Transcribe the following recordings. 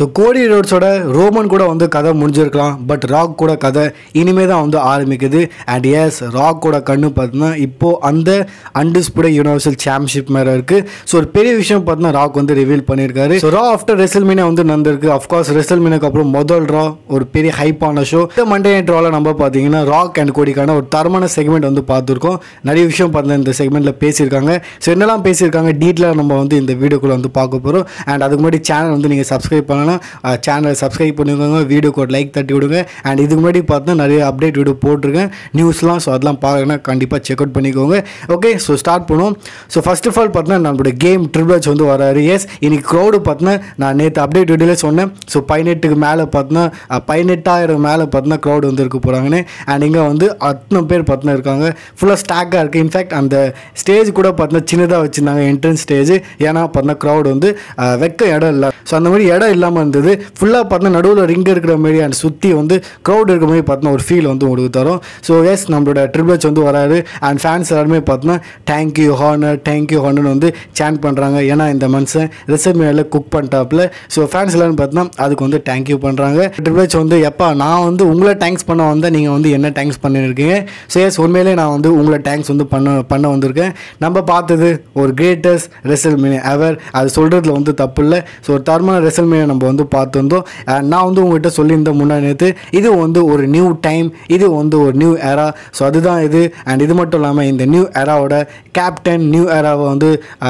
so கோடி ரோட்ஸோட Roman கூட வந்து கதை முடிஞ்சிருக்கலாம் பட் ராக் கூட கதை இனிமே தான் வந்து ஆரம்பிக்குது அண்ட் எஸ் ராக் கூட கண்ணு பார்த்தீங்கன்னா இப்போது அந்த அன்டிஸ்பியூட் யூனிவர்சல் சாம்பியன்ஷிப் மேலே இருக்குது ஸோ ஒரு பெரிய விஷயம் பார்த்தீங்கன்னா ராக் வந்து ரிவீல் பண்ணியிருக்காரு so Raw after WrestleMania வந்து நடந்திருக்கு அஃப்கோர்ஸ் ரெசல் மீனுக்கு அப்புறம் முதல் ரா ஒரு பெரிய ஹைப்பான ஷோ இந்த மண்டே நைட் ராவில் நம்ம பார்த்தீங்கன்னா ராக் அண்ட் கோடிக்கான ஒரு தரமான செக்மெண்ட் வந்து பார்த்துருக்கோம் நிறைய விஷயம் பார்த்தீங்கன்னா இந்த செக்மெண்ட்டில் பேசியிருக்காங்க ஸோ என்னெல்லாம் பேசியிருக்காங்க டீட்டெயிலாக நம்ம வந்து இந்த வீடியோக்குள்ளே வந்து பார்க்க போகிறோம் அண்ட் அதுக்கு முன்னாடி சேனல் வந்து நீங்கள் சப்ஸ்கிரைப் பண்ணலாம் சேனலை சப்ஸ்கிரைப் பண்ணிக்கோங்க வீடியோக்கு ஒரு லைக் தட்டி விடுங்க அண்ட் இதுக்கு முன்னாடி பார்த்தா நிறைய அப்டேட் வீடியோ போட்டிருக்கேன் நியூஸ்லாம் ஸோ அதெல்லாம் பார்க்கணும்னா கண்டிப்பாக செக் அவுட் பண்ணிக்கோங்க ஓகே ஸோ ஸ்டார்ட் பண்ணுவோம் ஸோ ஃபர்ஸ்ட் ஆஃப் ஆல் பார்த்தீங்கன்னா நம்மளோட கேம் ட்ரிபிள்ஸ் வந்து வராரு எஸ் இன்னைக்கு க்ரௌடு பார்த்தீங்கன்னா நான் நேற்று அப்டேட் வீடியோவில் சொன்னேன் ஸோ பதினெட்டுக்கு மேலே பார்த்தீங்கன்னா பதினெட்டாயிரம் மேலே பார்த்தீங்கன்னா க்ரௌடு வந்து இருக்க போகிறாங்கன்னு அண்ட் இங்கே வந்து அத்தனை பேர் பார்த்தீங்கன்னா இருக்காங்க ஃபுல்லாக ஸ்டாக்காக இருக்குது இன்ஃபேக்ட் அந்த ஸ்டேஜ் கூட பார்த்தீங்கன்னா சின்னதாக வச்சுருந்தாங்க என்ட்ரன்ஸ் ஸ்டேஜ் ஏன்னா பார்த்தீங்கன்னா க்ரௌடு வந்து அஹ், வைக்க இடம் இல்லை ஸோ அந்த மாதிரி இடம் இல்லாமல் இருந்தது ஃபுல்லாக பார்த்தீங்கன்னா நடுவில் ரிங் இருக்கிற மாதிரி அண்ட் சுற்றி வந்து க்ரௌட் இருக்கிற மாதிரி பார்த்தீங்கன்னா ஒரு ஃபீல் வந்து உங்களுக்கு தரும் ஸோ எஸ் நம்மளோட ட்ரிபிள்ஸ் வந்து வராரு அண்ட் ஃபேன்ஸ் எல்லாருமே பார்த்தீங்கன்னா தேங்க்யூ ஹானர் தேங்க்யூ ஹானர்னு வந்து சேன் பண்ணுறாங்க ஏன்னா இந்த மனுஷன் ரெசிபியில் குக் பண்ணிட்டாப்புல ஸோ ஃபேன்ஸ் எல்லாரும் பார்த்தீங்கன்னா அதுக்கு வந்து தேங்க்யூ பண்ணுறாங்க ட்ரிபிள்ஸ் வந்து எப்பா நான் வந்து உங்களை தேங்க்ஸ் பண்ண வந்தால் நீங்கள் வந்து என்ன தேங்க்ஸ் பண்ணியிருக்கீங்க ஸோ எஸ் உண்மையிலே நான் வந்து உங்களை தேங்க்ஸ் வந்து பண்ண பண்ண வந்திருக்கேன் நம்ம பார்த்தது ஒரு கிரேட்டஸ்ட் ரெசல் மீனி எவர் அது சொல்கிறதுல வந்து தப்பு இல்லை ஸோ ஒரு தரமான ரெசல் மீனை நம்ம வந்து பார்த்துருந்தோம் அஹ் நான் வந்து உங்கள்கிட்ட சொல்லியிருந்தேன் முன்னாடி நேற்று இது வந்து ஒரு நியூ டைம் இது வந்து ஒரு நியூ எரா ஸோ அதுதான் இது அண்ட் இது மட்டும் இல்லாமல் இந்த நியூ எராவோட கேப்டன் நியூ எராவை வந்து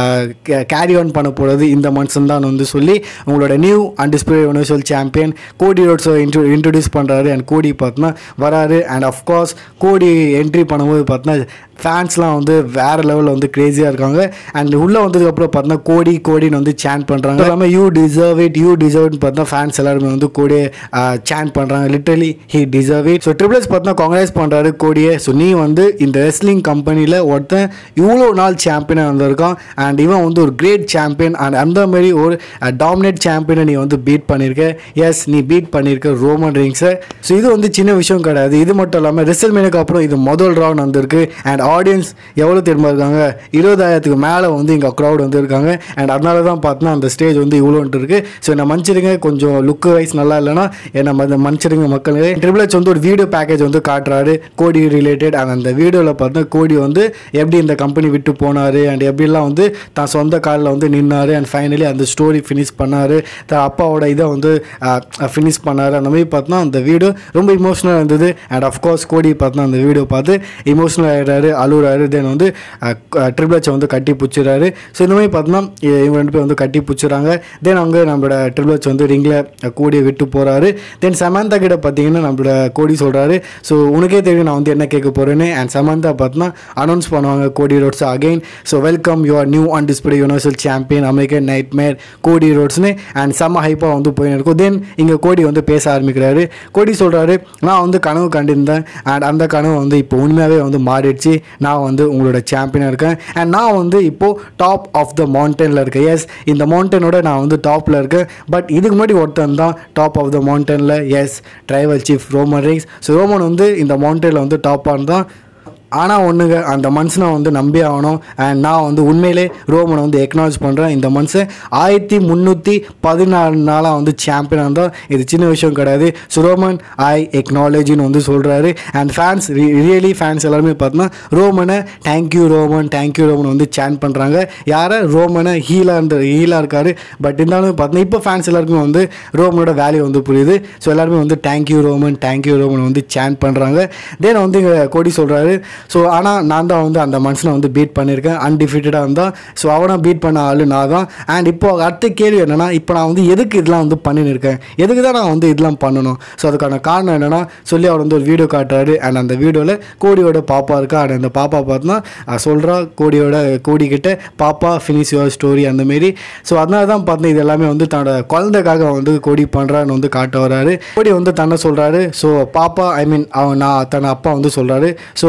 கேரி ஆன் பண்ண போகிறது இந்த மனுஷன் தான் வந்து சொல்லி உங்களோட new undisputed universal champion Cody ரோட்ஸை இன்ட்ரோ இன்ட்ரடியூஸ் பண்ணுறாரு அண்ட் கோடி பார்த்தோன்னா வராரு அண்ட் அஃப்கோர்ஸ் கோடி என்ட்ரி பண்ணும்போது பார்த்தோன்னா ஃபேன்ஸ்லாம் வந்து வேறு லெவலில் வந்து க்ரேஸியாக இருக்காங்க அண்ட் உள்ளே வந்ததுக்கப்புறம் பார்த்தா கோடி கோடின்னு வந்து சேன் பண்ணுறாங்க இல்லாமல் யூ டிசர்வ் இட் யூ டிசர்வ்னு பார்த்தா ஃபேன்ஸ் எல்லாருமே வந்து கோடியை சேன் பண்ணுறாங்க literally he deserve it so triples பார்த்தா காங்கிரஸ் பண்ணுறாரு கோடியை ஸோ நீ வந்து இந்த ரெஸ்லிங் கம்பெனியில் ஒருத்தன் இவ்வளோ நாள் சாம்பியனாக வந்திருக்கான் அண்ட் இவன் வந்து ஒரு கிரேட் சாம்பியன் அண்ட் அந்த மாதிரி ஒரு டாமினேட் சாம்பியனை நீ வந்து பீட் பண்ணியிருக்க எஸ் நீ பீட் பண்ணியிருக்க ரோமன் ரிங்ஸை ஸோ இது வந்து சின்ன விஷயம் கிடையாது இது மட்டும் இல்லாமல் ரிசல் மீனுக்கு அப்புறம் இது முதல் ரவுண்ட் வந்திருக்கு அண்ட் ஆடியன்ஸ் எவ்வளோ திரும்ப இருக்காங்க இருபதாயிரத்துக்கு மேலே வந்து இங்கே க்ரௌட் வந்து இருக்காங்க அண்ட் அதனால தான் பார்த்தோன்னா அந்த ஸ்டேஜ் வந்து இவ்வளோன்ட்டு இருக்கு ஸோ என்ன மன்னிச்சிடுங்க கொஞ்சம் லுக்கு வைஸ் நல்லா இல்லைன்னா என்ன ம- மன்னிச்சிடுங்க மக்களே ட்ரிபிள் H வந்து ஒரு வீடியோ பேக்கேஜ் வந்து காட்டுறாரு கோடி ரிலேட்டட் அண்ட் அந்த வீடியோவில் பார்த்தா கோடி வந்து எப்படி இந்த கம்பெனி விட்டு போனார் அண்ட் எப்படிலாம் வந்து தான் சொந்த காலில் வந்து நின்னார் அண்ட் ஃபைனலி அந்த ஸ்டோரி ஃபினிஷ் பண்ணார் தான் அப்பாவோட இதை வந்து ஃபினிஷ் பண்ணார் அந்த மாதிரி பார்த்தோன்னா அந்த வீடியோ ரொம்ப இமோஷனலாக இருந்தது அண்ட் அஃப்கோர்ஸ் கோடி பார்த்தோன்னா அந்த வீடியோ பார்த்து இமோஷனல் ஆகிடுறாரு அழுகுறாரு தென் வந்து ட்ரிபிள் H வந்து கட்டி பிடிச்சிடுறாரு ஸோ இந்த மாதிரி பார்த்தோன்னா இவங்க ரெண்டு பேர் வந்து கட்டி பிடிச்சிடுறாங்க தென் அவங்க நம்மளோட ட்ரிபிள் H வந்து ரிங்கில் கோடியை விட்டு போகிறாரு தென் சமந்தா கிட்ட பார்த்தீங்கன்னா நம்மளோட கோடி சொல்கிறாரு ஸோ உனக்கே தெரியும் நான் வந்து என்ன கேட்க போகிறேன்னு அண்ட் சமந்தா பார்த்தோன்னா அனௌன்ஸ் பண்ணுவாங்க Cody Rhodes again so welcome your new undisputed universal champion American nightmare Cody ரோட்ஸ்னு அண்ட் செம்ம ஹைப்பாக வந்து போயின்னு இருக்கும் தென் இங்கே கோடி வந்து பேச ஆரம்பிக்கிறாரு கோடி சொல்கிறாரு நான் வந்து கனவு கண்டிருந்தேன் அண்ட் அந்த கனவு வந்து இப்போ உண்மையாகவே வந்து மாறிடுச்சு நான் வந்து உங்களோட சாம்பியனாக இருக்கேன் அண்ட் நான் வந்து இப்போது டாப் ஆஃப் த மவுண்டனில் இருக்கேன் எஸ் இந்த மவுண்டனோட நான் வந்து டாப்பில் இருக்கேன் பட் இதுக்கு முன்னாடி ஒருத்தன் தான் டாப் ஆஃப் த மவுண்டனில் is tribal chief Roman Reigns so Roman வந்து இந்த மவுண்டனில் வந்து டாப்பாக இருந்தான் ஆனால் ஒன்றுங்க அந்த மனுஷனை வந்து நம்பி ஆகணும் அண்ட் நான் வந்து உண்மையிலே ரோமனை வந்து எக்னாலஜ் பண்ணுறேன் இந்த மனுஷன் ஆயிரத்தி முந்நூற்றி பதினாலு நாளாக வந்து சாம்பியனாக இருந்தால் இது சின்ன விஷயம் கிடையாது ஸோ ரோமன் ஐ எக்னாலஜின்னு வந்து சொல்கிறாரு அண்ட் ஃபேன்ஸ் ரியலி ஃபேன்ஸ் எல்லாருமே பார்த்தோன்னா ரோமனை தேங்க்யூ ரோமன் தேங்க்யூ ரோமன் வந்து சேன் பண்ணுறாங்க யாரை ரோமனை ஹீலாக இருந்த ஹீலாக இருக்காரு பட் இருந்தாலும் பார்த்தீங்கன்னா இப்போ ஃபேன்ஸ் எல்லாருக்குமே வந்து ரோமனோட வேல்யூ வந்து புரியுது ஸோ எல்லாருமே வந்து தேங்க்யூ ரோமன் தேங்க்யூ ரோமன் வந்து சேன் பண்ணுறாங்க தென் வந்து இங்கே கோடி சொல்கிறாரு ஸோ ஆனால் நான் தான் வந்து அந்த மனுஷனை வந்து பீட் பண்ணியிருக்கேன் அன்டிஃபீட்டடாக இருந்தால் ஸோ அவனை பீட் பண்ண ஆளு நான் தான் அண்ட் இப்போ அடுத்த கேள்வி என்னென்னா இப்போ நான் வந்து எதுக்கு இதெல்லாம் வந்து பண்ணின்னு இருக்கேன் எதுக்கு தான் நான் வந்து இதெல்லாம் பண்ணணும் ஸோ அதுக்கான காரணம் என்னென்னா சொல்லி அவர் வந்து ஒரு வீடியோ காட்டுறாரு அண்ட் அந்த வீடியோவில் கோடியோட பாப்பா இருக்கா அண்ட் அந்த பாப்பா பார்த்தோன்னா சொல்கிறா கோடியோட கோடி கிட்ட பாப்பா ஃபினிஷ் யுவர் ஸ்டோரி அந்த மாரி ஸோ அதனால தான் பார்த்தா இது எல்லாமே வந்து தன்னோட குழந்தைக்காக வந்து கோடி பண்ணுறான்னு வந்து காட்ட வராரு கோடி வந்து தன்னை சொல்கிறாரு ஸோ பாப்பா ஐ மீன் அவன் நான் தன் அப்பா வந்து சொல்கிறாரு ஸோ உங்கள் அப்பா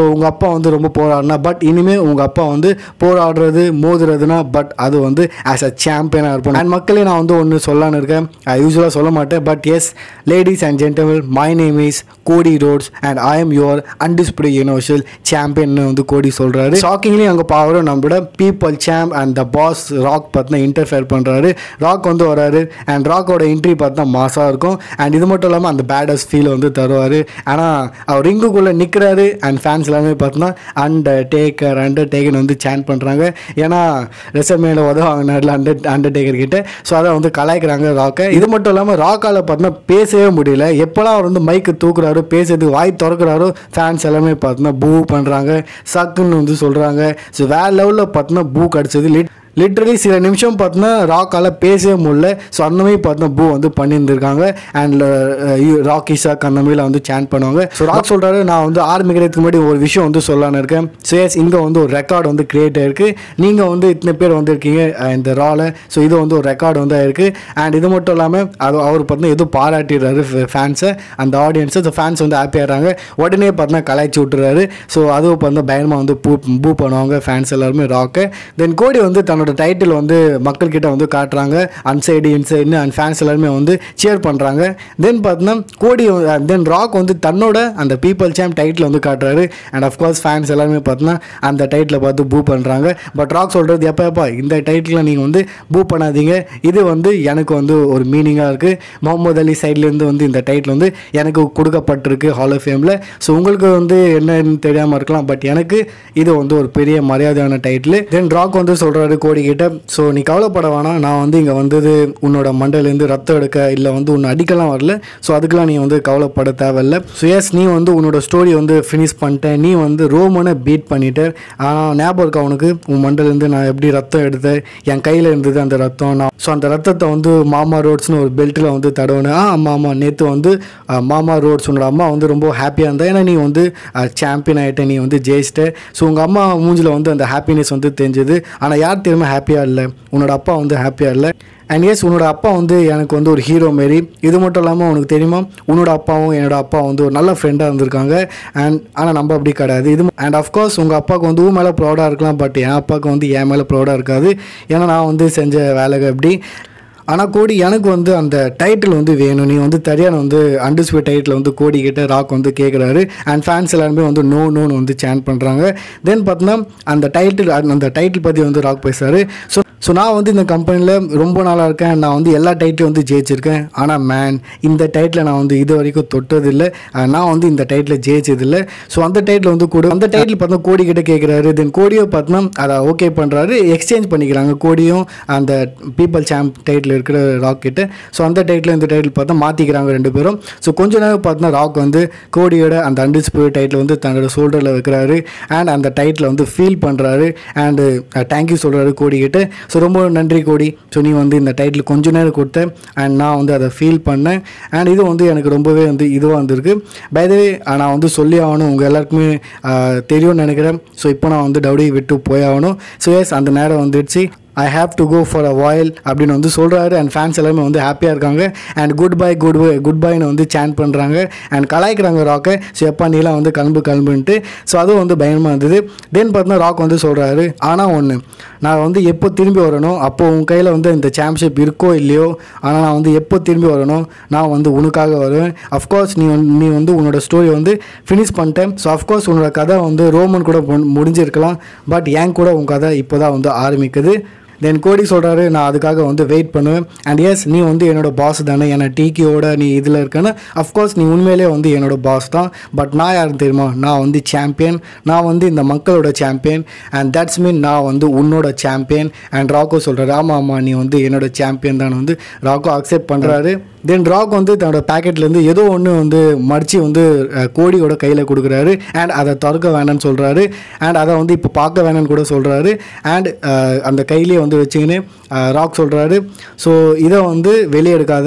அப்பா வந்து ரொம்ப போராடினா பட் இனிமேல் உங்கள் அப்பா வந்து போராடுறது மோதுறதுனா பட் அது வந்து ஆஸ் அ சாம்பியனாக இருப்போம் அண்ட் மக்களே நான் வந்து ஒன்று சொல்லலான்னு இருக்கேன் யூஸ்வலாக சொல்ல மாட்டேன் but yes ladies and gentlemen my name is Cody Rhodes and I am your undisputed universal champion வந்து கோடி சொல்கிறாரு ஷாக்கிங்லி அங்கே பாவரும் நம்மளோட people champ and the boss Rock பார்த்தினா இன்டர்ஃபேர் பண்ணுறாரு ராக் வந்து வராரு அண்ட் ராக்கோட என்ட்ரி பார்த்தா மாசாக இருக்கும் அண்ட் இது மட்டும் இல்லாமல் அந்த பேடஸ் ஃபீல் வந்து தருவார் ஆனால் அவர் ரிங்குக்குள்ளே நிற்கிறாரு அண்ட் ஃபேன்ஸ் எல்லாமே பார்த்தோன்னா அண்டர் டேக்கர் அண்டர் டேக்கர் வந்து சேன் பண்ணுறாங்க ஏன்னா ரெசர்மேல உதவாங்கினார்ல அண்டர் அண்டர் டேக்கர் கிட்ட ஸோ அதை வந்து கலாய்க்கிறாங்க ராக்கை இது மட்டும் இல்லாமல் ராக்கால் பார்த்தோன்னா பேசவே முடியல எப்போல்லாம் அவர் வந்து மைக்கு தூக்குறாரோ பேசுறதுக்கு வாய் திறக்கிறாரோ ஃபேன்ஸ் எல்லாமே பார்த்தோன்னா பூ பண்ணுறாங்க சக்குன்னு வந்து சொல்கிறாங்க ஸோ வேற லெவலில் பார்த்தோன்னா பூ கிடச்சது லிட் லிட்ரலி சில நிமிஷம் பார்த்தோன்னா ராக்கால் பேசவே முடியல ஸோ அந்த மாதிரி பார்த்தோன்னா பூ வந்து பண்ணியிருந்திருக்காங்க அண்ட் ராக் இசாக் அந்த மாதிரிலாம் வந்து சேன் பண்ணுவாங்க ஸோ ராக் சொல்கிறாரு நான் வந்து ஆரம்பிக்கிறதுக்கு முன்னாடி ஒரு விஷயம் வந்து சொல்லலான்னு இருக்கேன் ஸோ எஸ் இங்கே வந்து ஒரு ரெக்கார்டு வந்து கிரியேட் ஆயிருக்கு நீங்கள் வந்து இத்தனை பேர் வந்திருக்கீங்க அஹ், இந்த ராவில் ஸோ இது வந்து ஒரு ரெக்கார்டு வந்து ஆயிருக்கு அண்ட் இது மட்டும் இல்லாமல் அது அவர் பார்த்தீங்கன்னா எதுவும் பாராட்டிடுறாரு ஃபேன்ஸை அந்த ஆடியன்ஸை ஸோ ஃபேன்ஸ் வந்து ஹாப்பியாகிறாங்க உடனே பார்த்தீங்கன்னா கலாய்ச்சி விட்டுறாரு ஸோ அதுவும் பார்த்தா பயமாக வந்து பூ பூ பண்ணுவாங்க ஃபேன்ஸ் எல்லாருமே ராக்கு தென் கோடி வந்து தன்னோட டைட்டில் வந்து மக்கள்கிட்ட வந்து காட்டுறாங்க அன்சைடு இன்சைடுன்னு அண்ட் ஃபேன்ஸ் எல்லாருமே வந்து சேர் பண்ணுறாங்க தென் பார்த்தீங்கன்னா கோடி தென் ராக் வந்து தன்னோட அந்த பீப்பிள் சாம் டைட்டில் வந்து காட்டுறாரு அண்ட் அஃப்கோர்ஸ் ஃபேன்ஸ் எல்லாருமே பார்த்தீங்கன்னா அந்த டைட்டில் பார்த்து பூ பண்ணுறாங்க பட் ராக் சொல்கிறது எப்போ எப்போ இந்த டைட்டில் நீங்கள் வந்து பூ பண்ணாதீங்க இது வந்து எனக்கு வந்து ஒரு மீனிங்காக இருக்குது முகமது அலி சைட்லேருந்து வந்து இந்த டைட்டில் வந்து எனக்கு கொடுக்கப்பட்டிருக்கு ஹால் ஆஃப் ஃபேமில் ஸோ உங்களுக்கு வந்து என்னன்னு தெரியாமல் இருக்கலாம் பட் எனக்கு இது வந்து ஒரு பெரிய மரியாதையான டைட்டில் தென் ராக் வந்து சொல்கிறாரு கோடி கிட்ட ஸோ நீ கவலைப்பட வேணாம் நான் வந்து இங்கே வந்தது உன்னோட மண்டையிலேருந்து ரத்தம் எடுக்க இல்லை வந்து உன்னை அடிக்கலாம் வரல ஸோ அதுக்கெலாம் நீ வந்து கவலைப்பட தேவையில்ல ஸோ எஸ் நீ வந்து உன்னோட ஸ்டோரி வந்து ஃபினிஷ் பண்ணிட்ட நீ வந்து ரோமனை பீட் பண்ணிட்ட ஆனால் ஞாபகம் இருக்கா உனக்கு உன் மண்டையிலேருந்து நான் எப்படி ரத்தம் எடுத்தேன் என் கையில் இருந்தது அந்த ரத்தம் நான் ஸோ அந்த ரத்தத்தை வந்து மாமா ரோட்ஸ்னு ஒரு பெல்ட்டில் வந்து தடவுனேன் ஆ ஆமாம் ஆமாம் நேற்று வந்து அஹ், மாமா ரோட்ஸ் உன்னோட அம்மா வந்து ரொம்ப ஹாப்பியாக இருந்தா ஏன்னா நீ வந்து சாம்பியன் ஆகிட்ட நீ வந்து ஜெயிச்சிட்ட ஸோ உங்கள் அம்மா மூஞ்சில் வந்து அந்த ஹாப்பினஸ் வந்து தெரிஞ்சது ஆனால் யார் தெரியுமா ஹாப்பியாக இல்லை உன்னோட அப்பா வந்து ஹாப்பியாக இல்லை அண்ட் எஸ் உன்னோட அப்பா வந்து எனக்கு வந்து ஒரு ஹீரோ மாரி இது மட்டும் இல்லாமல் உனக்கு தெரியுமா உன்னோட அப்பாவும் என்னோட அப்பா வந்து ஒரு நல்ல ஃப்ரெண்டாக இருந்திருக்காங்க அண்ட் ஆனால் நம்ம அப்படி கிடையாது இது அண்ட் அஃப்கோர்ஸ் உங்கள் அப்பாவுக்கு வந்து உன் மேலே ப்ரௌடாக இருக்கலாம் பட் என் அப்பாவுக்கு வந்து என் மேலே ப்ரௌடாக இருக்காது ஏன்னா நான் வந்து செஞ்ச வேலைகள் எப்படி ஆனால் கோடி எனக்கு வந்து அந்த டைட்டில் வந்து வேணும் நீ வந்து தரியான வந்து அண்டர்ஸ்பியூட் டைட்டில் வந்து கோடி கிட்ட ராக் வந்து கேட்குறாரு அண்ட் ஃபேன்ஸ் எல்லாருமே வந்து நோ நோன்னு வந்து சேன் பண்ணுறாங்க தென் பார்த்தோன்னா அந்த டைட்டில் அந்த டைட்டில் பற்றி வந்து ராக் பேசுகிறாரு ஸோ ஸோ நான் வந்து இந்த கம்பெனியில் ரொம்ப நாளாக இருக்கேன் நான் வந்து எல்லா டைட்டிலும் வந்து ஜெயிச்சிருக்கேன் ஆனால் மேன் இந்த டைட்டில் நான் வந்து இது வரைக்கும் தொட்டதில்லை அஹ் நான் வந்து இந்த டைட்டில் ஜெயிச்சதில்லை ஸோ அந்த டைட்டில் வந்து கூட அந்த டைட்டில் பார்த்தா கோடி கிட்ட கேட்குறாரு தென் கோடியோ பார்த்தோன்னா அதை ஓகே பண்ணுறாரு எக்ஸ்சேஞ்ச் பண்ணிக்கிறாங்க கோடியும் அந்த பீப்பிள் சாம்ப் டைட்டில் இருக்கிற ராக் கிட்ட ஸோ அந்த டைட்டில் இந்த டைட்டில் பார்த்தா மாற்றிக்கிறாங்க ரெண்டு பேரும் ஸோ கொஞ்ச நேரம் பார்த்தோன்னா ராக் வந்து கோடியோட அந்த அன்டிஸ்பியூட் டைட்டில் வந்து தன்னோட ஷோல்டரில் வைக்கிறாரு அண்ட் அந்த டைட்டில் வந்து ஃபீல் பண்ணுறாரு அண்டு தேங்க்யூ சொல்கிறாரு கோடி கிட்ட ஸோ ரொம்ப நன்றி கோடி ஸோ நீ வந்து இந்த டைட்டில் கொஞ்ச நேரம் கொடுத்த அண்ட் நான் வந்து அதை ஃபீல் பண்ணேன் அண்ட் இது வந்து எனக்கு ரொம்பவே வந்து இதுவாக வந்திருக்கு பைதவே நான் வந்து சொல்லி ஆகணும் உங்கள் எல்லாருக்குமே ஆஹ், தெரியும்னு நினைக்கிறேன் ஸோ இப்போ நான் வந்து டவுடி விட்டு போய் ஆகணும் ஸோ எஸ் அந்த நேரம் வந்துடுச்சு I have to go for a while அப்படின்னு வந்து சொல்கிறாரு அண்ட் ஃபேன்ஸ் எல்லாமே வந்து ஹாப்பியாக இருக்காங்க and goodbye goodbye good பைன்னு வந்து சேன் பண்ணுறாங்க அண்ட் கலாய்க்கிறாங்க ராக்கை ஸோ எப்பா நீலாம் வந்து கிளம்பு கிளம்புன்ட்டு ஸோ அதுவும் வந்து பயமாக இருந்தது தென் பார்த்தா ராக் வந்து சொல்கிறாரு ஆனால் ஒன்று நான் வந்து எப்போ திரும்பி வரணும் அப்போ உன் கையில் வந்து இந்த சாம்பியன்ஷிப் இருக்கோ இல்லையோ ஆனால் நான் வந்து எப்போ திரும்பி வரணும் நான் வந்து உனக்காக வருவேன் அஃப்கோர்ஸ் நீ வந்து நீ வந்து உன்னோட ஸ்டோரி வந்து ஃபினிஷ் பண்ணிட்டேன் ஸோ அஃப்கோர்ஸ் உன்னோட கதை வந்து ரோமன் கூட முடி- முடிஞ்சிருக்கலாம் பட் என் கூட உன் கதை இப்போ தான் வந்து ஆரம்பிக்குது தென் கோடி சொல்கிறாரு நான் அதுக்காக வந்து வெயிட் பண்ணுவேன் அண்ட் எஸ் நீ வந்து என்னோட பாஸ் தானே ஏன்னா டிகியோட நீ இதில் இருக்கேன்னு அஃப்கோர்ஸ் நீ உண்மையிலே வந்து என்னோட பாஸ் தான் பட் நான் யாருன்னு தெரியுமா நான் வந்து சாம்பியன் நான் வந்து இந்த மக்களோட சாம்பியன் அண்ட் தட்ஸ் மீன் நான் வந்து உன்னோட சாம்பியன் அண்ட் ராக்கோ சொல்கிறாரு ஆமாம் ஆமாம் நீ வந்து என்னோட சாம்பியன் தான் வந்து ராக்கோ அக்செப்ட் பண்ணுறாரு தென் ராக் வந்து தன்னோட பாக்கெட்லேருந்து ஏதோ ஒன்று வந்து மடித்து வந்து அஹ், கோடியோட கையில் கொடுக்குறாரு அண்ட் அதை திறக்க வேணாம்னு சொல்கிறாரு அண்ட் அதை வந்து இப்போ பார்க்க வேணாம்னு கூட சொல்கிறாரு அண்ட் அந்த கையிலேயே வந்து வச்சுக்கின்னு ராக் சொல்கிறாரு ஸோ இதை வந்து வெளியே எடுக்காத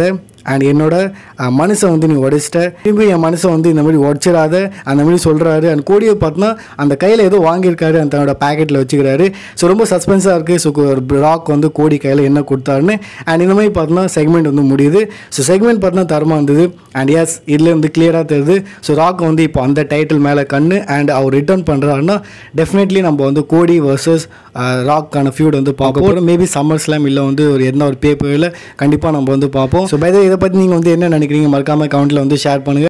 அண்ட் என்னோட அஹ், மனசை வந்து நீ உடைச்சிட்ட திரும்பி என் மனசை வந்து இந்த மாதிரி உடச்சிடாத அந்த மாதிரி சொல்கிறாரு அண்ட் கோடியை பார்த்தோன்னா அந்த கையில் ஏதோ வாங்கியிருக்காரு அந்த தன்னோட பேக்கெட்டில் வச்சுக்கிறாரு ஸோ ரொம்ப சஸ்பென்ஸாக இருக்குது ஸோ ராக் வந்து கோடி கையில் என்ன கொடுத்தாருன்னு அண்ட் இந்த மாதிரி பார்த்தோன்னா செக்மெண்ட் வந்து முடியுது ஸோ செக்மெண்ட் பார்த்தோன்னா தரமாக இருந்தது அண்ட் எஸ் இதில் வந்து கிளியராக தெரியுது ஸோ ராக் வந்து இப்போ அந்த டைட்டில் மேலே கண்ணு அண்ட் அவர் ரிட்டர்ன் பண்ணுறாருன்னா டெஃபினெட்லி நம்ம வந்து கோடி வர்சஸ் ராக்கான ஃபியூட் வந்து பார்க்க போகிறோம் மேபி சம்மர் ஸ்லாம் இல்லை வந்து ஒரு எந்த ஒரு பேப்பரில் கண்டிப்பாக நம்ம வந்து பார்ப்போம் ஸோ பை இதை பற்றி நீங்கள் வந்து என்ன நினைக்கிறீங்க மறக்காமல் கமெண்ட்டில் வந்து ஷேர் பண்ணுங்கள்